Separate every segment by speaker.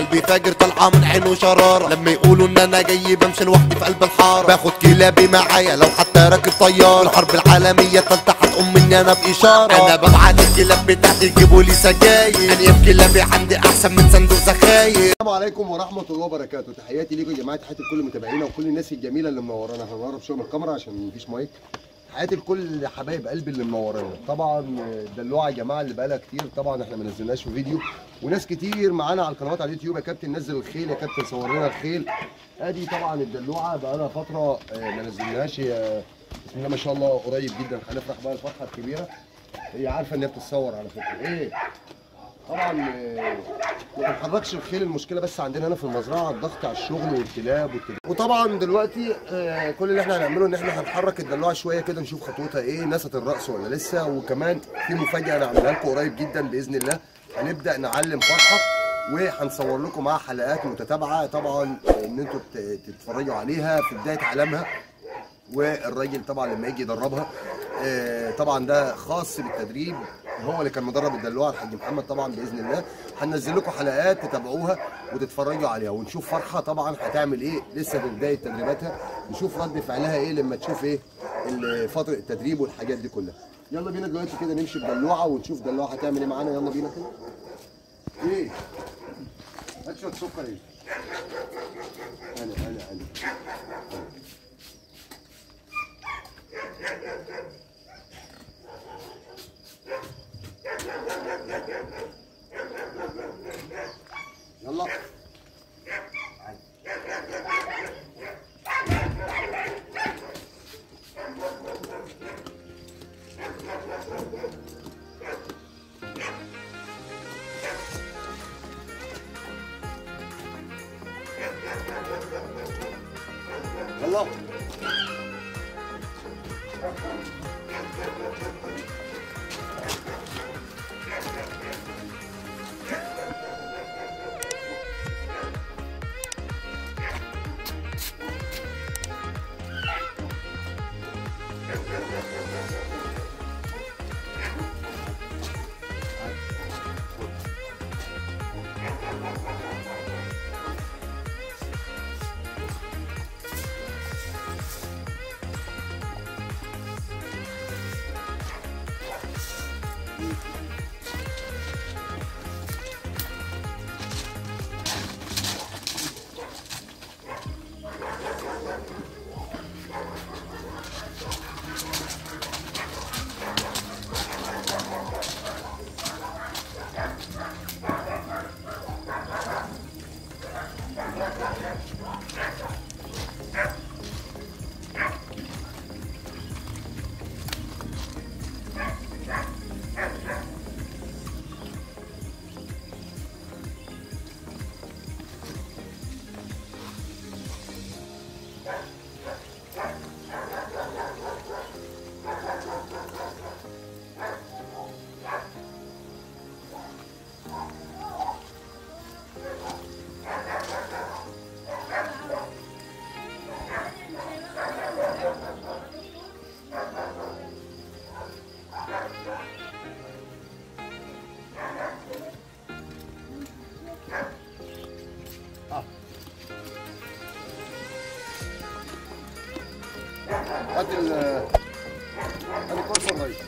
Speaker 1: قلبي فاجر طالعه من عينه شراره لما يقولوا ان انا جاي بمشي لوحدي في قلب الحاره باخد كلابي معايا لو حتى راكب طيار الحرب العالميه التالتة هتقوم مني انا باشاره انا ببعت الكلاب بتاعتي يجيبوا لي سجاير انا كلابي عندي احسن من صندوق زخاير
Speaker 2: السلام عليكم ورحمه الله وبركاته تحياتي ليكم يا جماعه تحياتي لكل متابعينا وكل الناس الجميله اللي منورانا هنقرب شويه من الكاميرا عشان مفيش مايك تحياتي لكل حبايب قلبي اللي منورانا طبعا الدلوعه يا جماعه اللي بقالها كتير طبعا احنا ما نزلناش في فيديو وناس كتير معانا على القنوات على اليوتيوب يا كابتن نزل الخيل يا كابتن صور لنا الخيل ادي طبعا الدلوعه بقالها فتره آه، ما نزلناش هي بسم الله ما شاء الله قريب جدا هنفرح بقى الفرحه الكبيره هي عارفه ان هي بتتصور على فكره ايه طبعا آه، ما بنحركش الخيل المشكله بس عندنا هنا في المزرعه الضغط على الشغل والكلاب والكلاب وطبعا دلوقتي آه، كل اللي احنا هنعمله ان احنا هنحرك الدلوعه شويه كده نشوف خطوتها ايه نست الرأس ولا لسه وكمان في مفاجاه انا عاملها لكم قريب جدا باذن الله هنبدا نعلم فرحه وهنصور لكم معاها حلقات متتابعه طبعا آه، ان انتوا ت- تتفرجوا عليها في بدايه عالمها والراجل طبعا لما يجي يدربها آه، طبعا ده خاص بالتدريب هو اللي كان مدرب الدلوعه الحاج محمد طبعا باذن الله هننزل لكم حلقات تتابعوها وتتفرجوا عليها ونشوف فرحه طبعا هتعمل ايه لسه في بدايه تدريباتها نشوف رد فعلها ايه لما تشوف ايه ال- فتره التدريب والحاجات دي كلها يلا بينا دلوقتي كده نمشي بدلوعه ونشوف دلوعه هتعمل ايه معانا يلا بينا كده ايه هات شويه سكر ايه انا انا انا يلا يلا هات ال هات الكرسي الرئيس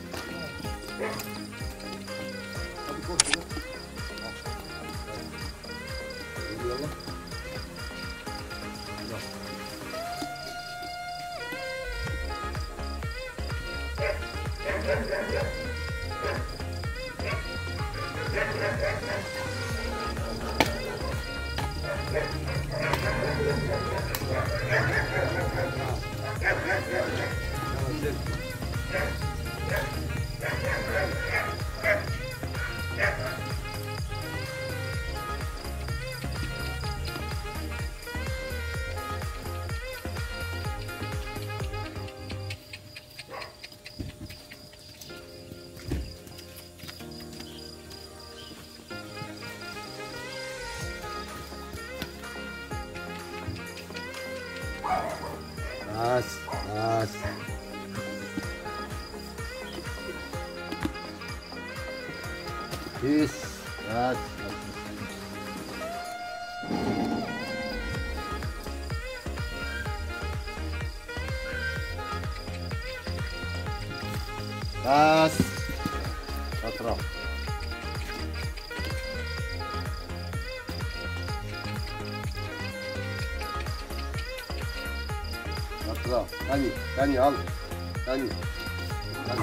Speaker 2: هات الكرسي ده يلا بس بس بيس بس بس شاطرة شاطرة تاني تاني يلا تاني تاني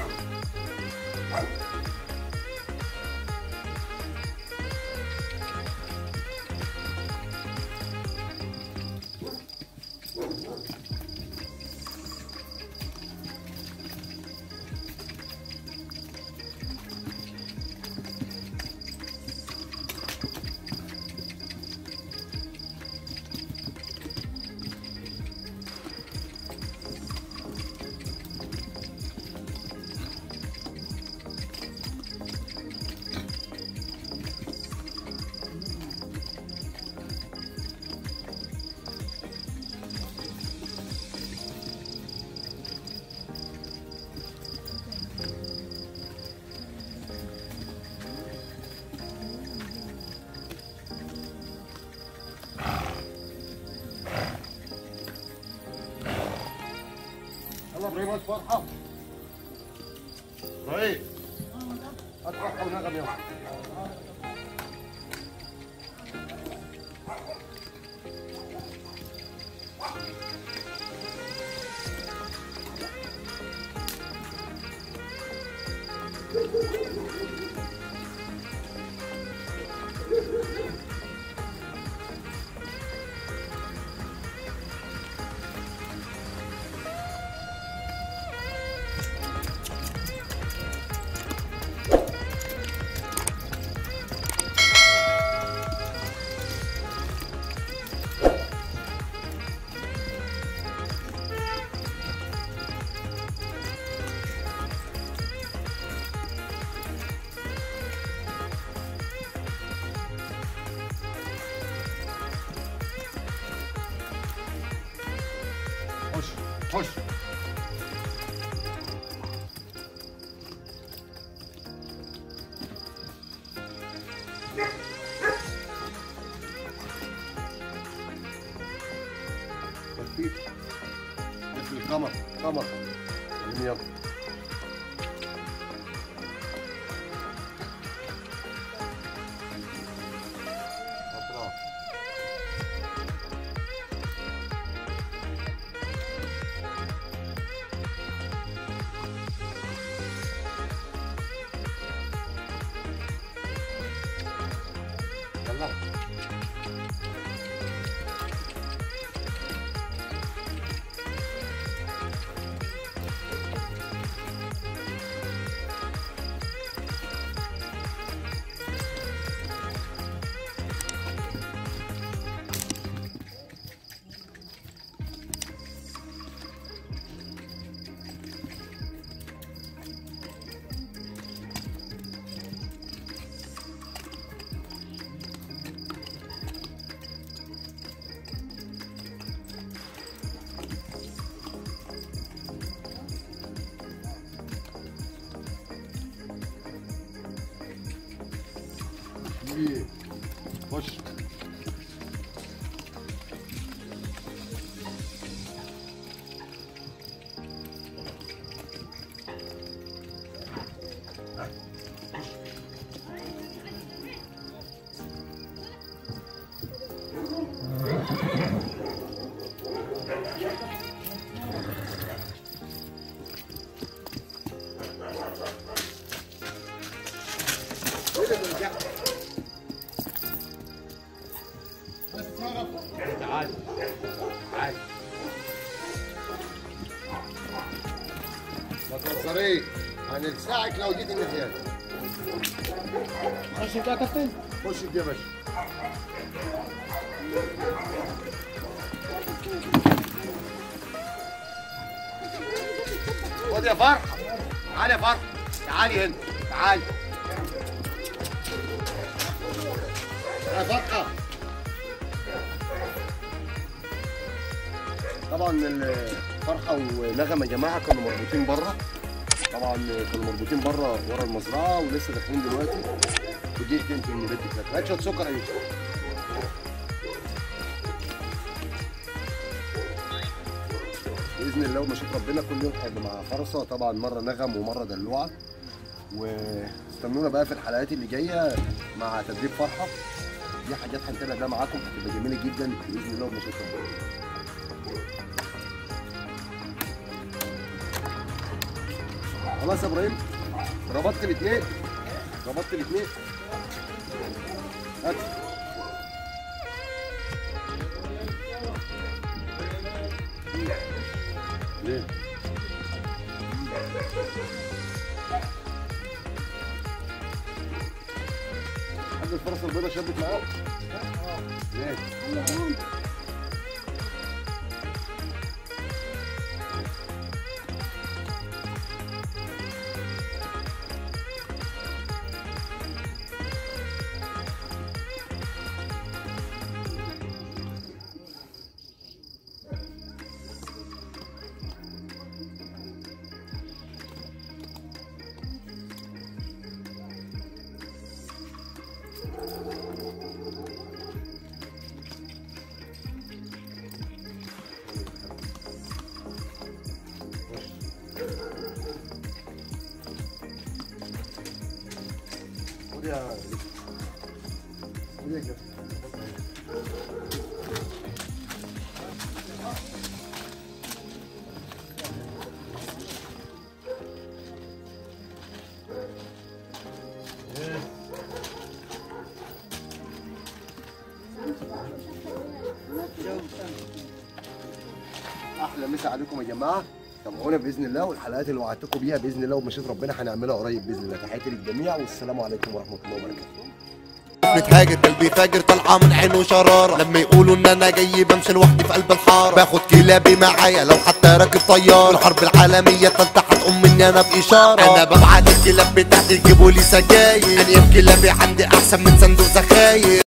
Speaker 2: يلا ابراهيم هات فرحة ابراهيم هات فرحة ونغم يلا خش خش خفيف مثل القمر قمر يلا أطراف يلا إيه. خش تعال تعال ما تهزريش هنلسعك لو جيت الناحية
Speaker 3: خش انت يا كابتن
Speaker 2: خش دي يا باشا خد يا فرحة تعالي يا فرحة تعالي هنا تعالي يا فرحة طبعا الفرحة ونغم يا جماعة كانوا مربوطين بره طبعا كانوا مربوطين بره ورا المزرعة ولسه داخلين دلوقتي ودي هديتين من بيت الكلاب هات شوية سكر يا يوسف باذن باذن الله ومشيئه ربنا كل يوم هيبقى مع فرصه طبعا مره نغم ومره دلوعه واستنونا بقى في الحلقات اللي جايه مع تدريب فرحه دي حاجات هنتابع بيها معاكم هتبقى جميله جدا باذن الله ومشيئه ربنا خلاص يا ابراهيم ربطت الاثنين ربطت الاثنين هات ليه؟ حد الفرس البيضاء شدت معاه؟ ليه؟ خد يا خد يا كابتن. احلى مسا عليكم يا جماعه تابعونا باذن الله والحلقات اللي وعدتكم بيها باذن الله ومشيئه ربنا هنعملها قريب باذن الله تحياتي للجميع والسلام عليكم ورحمه الله وبركاته
Speaker 1: متهاجر قلبي فاجر طالعه من عينه شراره لما يقولوا ان انا جاي بمشي لوحدي في قلب الحاره باخد كلابي معايا لو حتى راكب طيار الحرب العالميه التالتة هتقوم مني انا باشاره انا ببعت الكلاب بتاعتي يجيبوا لي سجاير انا كلابي عندي احسن من صندوق زخاير